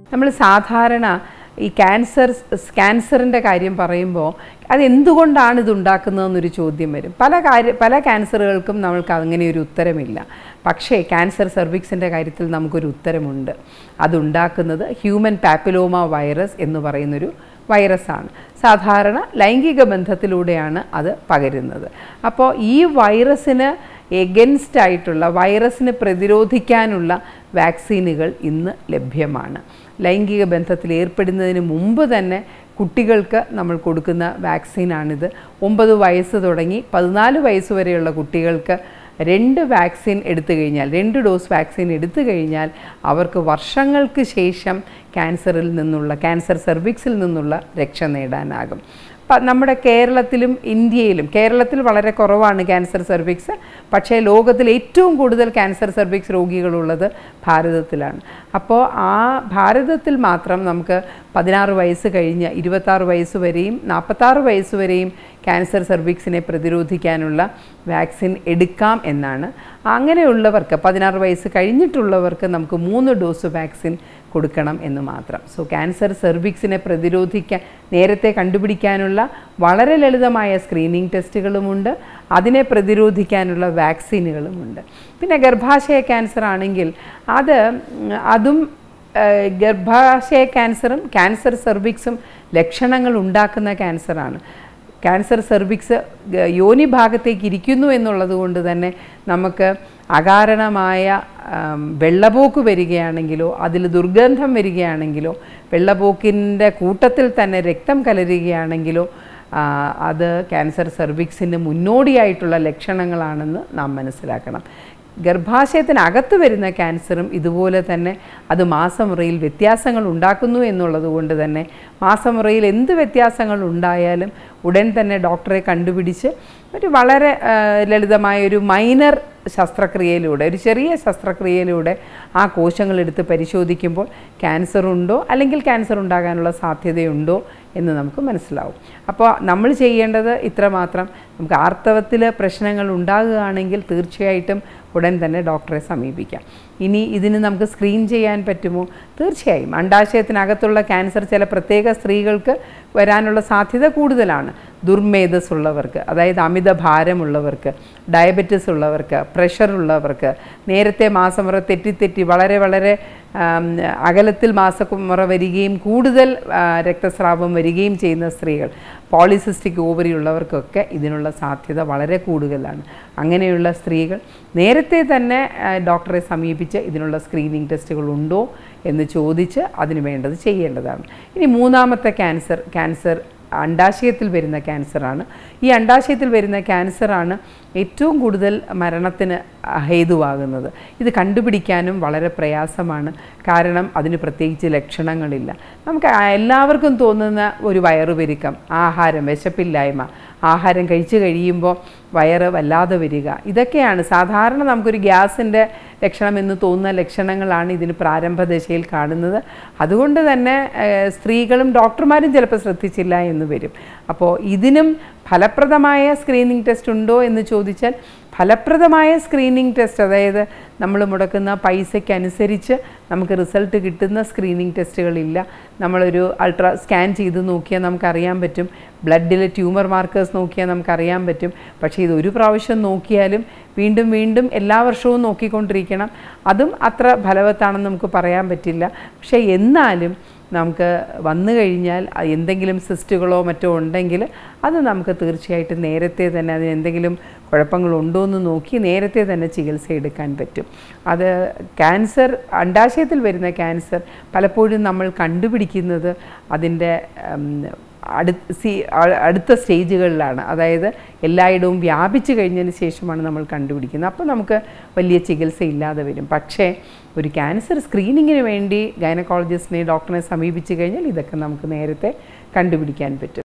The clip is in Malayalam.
നമ്മൾ സാധാരണ ഈ ക്യാൻസർ ക്യാൻസറിൻ്റെ കാര്യം പറയുമ്പോൾ അത് എന്തുകൊണ്ടാണ് ഇത് ഉണ്ടാക്കുന്നതെന്നൊരു ചോദ്യം വരും പല കാര്യ പല ക്യാൻസറുകൾക്കും നമ്മൾക്ക് അങ്ങനെ ഒരു ഉത്തരമില്ല പക്ഷേ ക്യാൻസർ സെർവിക്സിൻ്റെ കാര്യത്തിൽ നമുക്കൊരു ഉത്തരമുണ്ട് അതുണ്ടാക്കുന്നത് ഹ്യൂമൻ പാപ്പിലോമ വൈറസ് എന്ന് പറയുന്നൊരു വൈറസാണ് സാധാരണ ലൈംഗിക ബന്ധത്തിലൂടെയാണ് അത് പകരുന്നത് അപ്പോൾ ഈ വൈറസിന് എഗൻസ്റ്റ് ആയിട്ടുള്ള വൈറസിന് പ്രതിരോധിക്കാനുള്ള വാക്സിനുകൾ ഇന്ന് ലഭ്യമാണ് ലൈംഗിക ബന്ധത്തിൽ ഏർപ്പെടുന്നതിന് മുമ്പ് തന്നെ കുട്ടികൾക്ക് നമ്മൾ കൊടുക്കുന്ന വാക്സിനാണിത് ഒമ്പത് വയസ്സ് തുടങ്ങി പതിനാല് വയസ്സ് വരെയുള്ള കുട്ടികൾക്ക് രണ്ട് വാക്സിൻ എടുത്തു കഴിഞ്ഞാൽ രണ്ട് ഡോസ് വാക്സിൻ എടുത്തു കഴിഞ്ഞാൽ അവർക്ക് വർഷങ്ങൾക്ക് ശേഷം ക്യാൻസറിൽ നിന്നുള്ള ക്യാൻസർ സെർവിക്സിൽ നിന്നുള്ള രക്ഷ നേടാനാകും പ- നമ്മുടെ കേരളത്തിലും ഇന്ത്യയിലും കേരളത്തിൽ വളരെ കുറവാണ് ക്യാൻസർ സെർവിക്സ് പക്ഷേ ലോകത്തിൽ ഏറ്റവും കൂടുതൽ ക്യാൻസർ സെർവിക്സ് രോഗികളുള്ളത് ഭാരതത്തിലാണ് അപ്പോൾ ആ ഭാരതത്തിൽ മാത്രം നമുക്ക് പതിനാറ് വയസ്സ് കഴിഞ്ഞ് ഇരുപത്താറ് വയസ്സ് വരെയും നാൽപ്പത്താറ് വയസ്സ് വരെയും ക്യാൻസർ സെർവിക്സിനെ പ്രതിരോധിക്കാനുള്ള വാക്സിൻ എടുക്കാം എന്നാണ് അങ്ങനെയുള്ളവർക്ക് പതിനാറ് വയസ്സ് കഴിഞ്ഞിട്ടുള്ളവർക്ക് നമുക്ക് മൂന്ന് ഡോസ് വാക്സിൻ കൊടുക്കണം എന്ന് മാത്രം സോ ക്യാൻസർ സെർവിക്സിനെ പ്രതിരോധിക്കാൻ നേരത്തെ കണ്ടുപിടിക്കാനുള്ള വളരെ ലളിതമായ സ്ക്രീനിങ് ടെസ്റ്റുകളുമുണ്ട് അതിനെ പ്രതിരോധിക്കാനുള്ള വാക്സിനുകളുമുണ്ട് പിന്നെ ഗർഭാശയ ക്യാൻസർ ആണെങ്കിൽ അത് ഉം, അതും ഏഹ്, ഗർഭാശയ ക്യാൻസറും ക്യാൻസർ സെർവിക്സും ലക്ഷണങ്ങൾ ഉണ്ടാക്കുന്ന ക്യാൻസറാണ് ക്യാൻസർ സെർവിക്സ് ഗ- യോനി ഭാഗത്തേക്ക് ഇരിക്കുന്നു എന്നുള്ളത് കൊണ്ട് തന്നെ നമുക്ക് അകാരണമായ ആം, വെള്ളപോക്ക് വരികയാണെങ്കിലോ അതിൽ ദുർഗന്ധം വരികയാണെങ്കിലോ വെള്ളപോക്കിൻ്റെ കൂട്ടത്തിൽ തന്നെ രക്തം കലരുകയാണെങ്കിലോ ആ, അത് ക്യാൻസർ സെർവിക്സിന് മുന്നോടിയായിട്ടുള്ള ലക്ഷണങ്ങളാണെന്ന് നാം മനസ്സിലാക്കണം ഗർഭാശയത്തിനകത്ത് വരുന്ന ക്യാൻസറും ഇതുപോലെ തന്നെ അത് മാസമുറയിൽ വ്യത്യാസങ്ങൾ ഉണ്ടാക്കുന്നു എന്നുള്ളത് കൊണ്ട് തന്നെ മാസമുറയിൽ എന്ത് വ്യത്യാസങ്ങൾ ഉണ്ടായാലും ഉടൻ തന്നെ ഡോക്ടറെ കണ്ടുപിടിച്ച് ഒരു വളരെ ആ, ലളിതമായ ഒരു മൈനർ ശസ്ത്രക്രിയയിലൂടെ ഒരു ചെറിയ ശസ്ത്രക്രിയയിലൂടെ ആ കോശങ്ങൾ എടുത്ത് പരിശോധിക്കുമ്പോൾ ക്യാൻസർ ഉണ്ടോ അല്ലെങ്കിൽ ക്യാൻസർ ഉണ്ടാകാനുള്ള സാധ്യതയുണ്ടോ എന്ന് നമുക്ക് മനസ്സിലാവും അപ്പോൾ നമ്മൾ ചെയ്യേണ്ടത് ഇത്രമാത്രം നമുക്ക് ആർത്തവത്തിൽ പ്രശ്നങ്ങൾ ഉണ്ടാകുകയാണെങ്കിൽ തീർച്ചയായിട്ടും ഉടൻ തന്നെ ഡോക്ടറെ സമീപിക്കാം ഇനി ഇതിന് നമുക്ക് സ്ക്രീൻ ചെയ്യാൻ പറ്റുമോ തീർച്ചയായും അണ്ടാശയത്തിനകത്തുള്ള ക്യാൻസർ ചില പ്രത്യേക സ്ത്രീകൾക്ക് വരാനുള്ള സാധ്യത കൂടുതലാണ് ദുർമേധസ് ഉള്ളവർക്ക് അതായത് അമിത ഭാരമുള്ളവർക്ക് ഡയബറ്റിസ് ഉള്ളവർക്ക് പ്രഷർ ഉള്ളവർക്ക് നേരത്തെ മാസമുറ തെറ്റിത്തെറ്റി വളരെ വളരെ ആം, അകലത്തിൽ മാസമുറ വരികയും കൂടുതൽ ആ, രക്തസ്രാവം വരികയും ചെയ്യുന്ന സ്ത്രീകൾ പോളിസിസ്റ്റിക് ഓവറി ഉള്ളവർക്കൊക്കെ ഇതിനുള്ള സാധ്യത വളരെ കൂടുതലാണ് അങ്ങനെയുള്ള സ്ത്രീകൾ നേരത്തെ തന്നെ ആ, ഡോക്ടറെ സമീപിച്ച് ഇതിനുള്ള സ്ക്രീനിങ് ടെസ്റ്റുകൾ ഉണ്ടോ എന്ന് ചോദിച്ച് അതിന് വേണ്ടത് ചെയ്യേണ്ടതാണ് ഇനി മൂന്നാമത്തെ ക്യാൻസർ ക്യാൻസർ അണ്ടാശയത്തിൽ വരുന്ന ക്യാൻസറാണ് ഈ അണ്ടാശയത്തിൽ വരുന്ന ക്യാൻസറാണ് ഏറ്റവും കൂടുതൽ മരണത്തിന് ഹേതുവാകുന്നത് ഇത് കണ്ടുപിടിക്കാനും വളരെ പ്രയാസമാണ് കാരണം അതിന് പ്രത്യേകിച്ച് ലക്ഷണങ്ങളില്ല നമുക്ക് ആ- എല്ലാവർക്കും തോന്നുന്ന ഒരു വയറുപെരുക്കം ആഹാരം വിശപ്പില്ലായ്മ ആഹാരം കഴിച്ചു കഴിയുമ്പോൾ വയറ് വല്ലാതെ വരിക ഇതൊക്കെയാണ് സാധാരണ നമുക്കൊരു ഗ്യാസിൻ്റെ ലക്ഷണം എന്ന് തോന്നുന്ന ലക്ഷണങ്ങളാണ് ഇതിന് പ്രാരംഭ ദശയിൽ കാണുന്നത് അതുകൊണ്ട് തന്നെ ഏഹ്, സ്ത്രീകളും ഡോക്ടർമാരും ചിലപ്പോൾ ശ്രദ്ധിച്ചില്ല എന്ന് വരും അപ്പോൾ ഇതിനും ഫലപ്രദമായ സ്ക്രീനിങ് ടെസ്റ്റ് ഉണ്ടോ എന്ന് ചോദിച്ചാൽ ഫലപ്രദമായ സ്ക്രീനിങ് ടെസ്റ്റ് അതായത് നമ്മൾ മുടക്കുന്ന പൈസയ്ക്കനുസരിച്ച് നമുക്ക് റിസൾട്ട് കിട്ടുന്ന സ്ക്രീനിങ് ടെസ്റ്റുകളില്ല നമ്മളൊരു അൾട്രാ സ്കാൻ ചെയ്ത് നോക്കിയാൽ നമുക്കറിയാൻ പറ്റും ബ്ലഡിലെ ട്യൂമർ മാർക്കേഴ്സ് നോക്കിയാൽ നമുക്കറിയാൻ പറ്റും പക്ഷേ ഇത് ഒരു പ്രാവശ്യം നോക്കിയാലും വീണ്ടും വീണ്ടും എല്ലാ വർഷവും നോക്കിക്കൊണ്ടിരിക്കണം അതും അത്ര ഫലവത്താണെന്ന് നമുക്ക് പറയാൻ പറ്റില്ല പക്ഷേ എന്നാലും നമുക്ക് വന്നു കഴിഞ്ഞാൽ അ- എന്തെങ്കിലും സിസ്റ്റുകളോ മറ്റോ ഉണ്ടെങ്കിൽ അത് നമുക്ക് തീർച്ചയായിട്ടും നേരത്തെ തന്നെ അതിന് എന്തെങ്കിലും കുഴപ്പങ്ങളുണ്ടോ എന്ന് നോക്കി നേരത്തെ തന്നെ ചികിത്സ എടുക്കാൻ പറ്റും അത് ക്യാൻസർ അണ്ടാശയത്തിൽ വരുന്ന ക്യാൻസർ പലപ്പോഴും നമ്മൾ കണ്ടുപിടിക്കുന്നത് അതിൻ്റെ ഉം, അടു സി അ- അടുത്ത സ്റ്റേജുകളിലാണ് അതായത് എല്ലായിടവും വ്യാപിച്ചു കഴിഞ്ഞതിന് ശേഷമാണ് നമ്മൾ കണ്ടുപിടിക്കുന്നത് അപ്പോൾ നമുക്ക് വലിയ ചികിത്സ ഇല്ലാതെ വരും പക്ഷേ ഒരു ക്യാൻസർ സ്ക്രീനിങ്ങിന് വേണ്ടി ഗൈനക്കോളജിസ്റ്റിനെ ഡോക്ടറിനെ സമീപിച്ചു കഴിഞ്ഞാൽ ഇതൊക്കെ നമുക്ക് നേരത്തെ കണ്ടുപിടിക്കാൻ പറ്റും